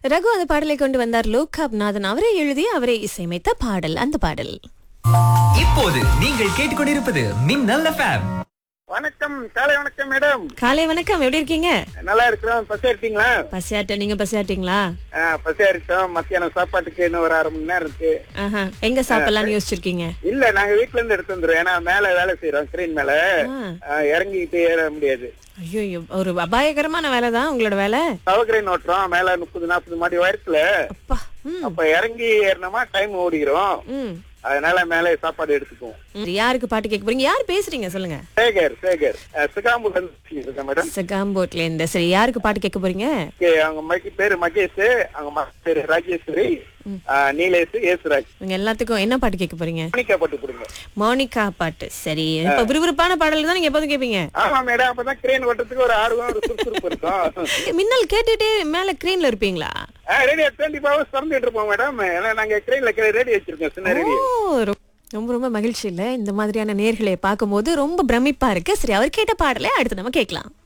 ரகு அந்த பாடலை கொண்டு வந்தார் லோகாப் நாதன் அவரே எழுதி அவரே இசையமைத்த பாடல் அந்த பாடல் இப்போது நீங்கள் கேட்டுக்கொண்டிருப்பது மின்னல் எஃப்எம் வணக்கம் காலை வணக்கம் மேடம் காலை வணக்கம் எப்படி இருக்கீங்க நல்லா இருக்கிறோம் பசி எடுத்தீங்களா பசியாட்ட நீங்க பசியாட்டீங்களா பசியா இருக்கோம் மத்தியானம் சாப்பாட்டுக்கு இன்னும் ஒரு அரை மணி நேரம் இருக்கு ஆஹா எங்க சாப்பிடலாம்னு யோசிச்சிருக்கீங்க இல்ல நாங்க வீட்ல இருந்து எடுத்து வந்துருவோம் ஏன்னா மேல வேலை செய்யறோம் ஸ்கிரீன் மேல ஆ. ஆ, இறங்கிக்கிட்டு ஏற முடியாது ஐயோ ஒரு அபாயகரமான வேலை தான் உங்களோட வேலை பவர்கிரைன் ஓட்டுறோம் மேல முப்பது நாற்பது மாடி உயரத்துல அப்பா ம் அப்ப இறங்கி ஏறினோமா டைம் ஓடிக்கிறோம் ம் அதனால மேலே சாப்பாடு எடுத்துக்குவோம் ம். யாருக்கு பாட்டு கேட்க போறீங்க யார் பேசுறீங்க சொல்லுங்க சேகர் சேகர் சிகாம்பூர்ல இருந்து பேசிட்டு இருக்கேன் மேடம் சகாம்போட்ல இருந்து சரி யாருக்கு பாட்டு கேட்க போறீங்க ஓகே, அவங்க மகி பேரு மகேஷ் அவங்க மகன் பேரு ராஜேஸ்வரி ஆ, நீலேஷ் ஏசுராஜ் இவங்க எல்லாத்துக்கும் என்ன பாட்டு கேட்க போறீங்க மணிக்கா போட்டு கொடுங்க மோனிகா பாட்டு சரி இப்ப விறுவிறுப்பான பாடல் தான் நீங்க எப்போதும் கேட்பீங்க ஆமா மேடம் அப்பதான் கிரேன் ஓட்டத்துக்கு ஒரு ஆர்வம் ஒரு சுறுசுறுப்பு இருக்கும் மின்னல் கேட்டுட்டே மேல கிரீன்ல இருப்பீங்களா ரேடியோ டுவெண்ட்டி ஹவர்ஸ் திறந்துட்டு இருப்போம் மேடம் ஏன்னா நாங்க கிரேன்ல ரேடியோ வச்சிருக்கோம் சின்ன ஓ ரேடியோ ரொ- ரொம்ப ரொம்ப மகிழ்ச்சி இல்ல இந்த மாதிரியான நேர்களை பார்க்கும்போது ரொம்ப பிரமிப்பா இருக்கு சரி அவர் கேட்ட பாடலை அடுத்து நம்ம கேட்கலாம்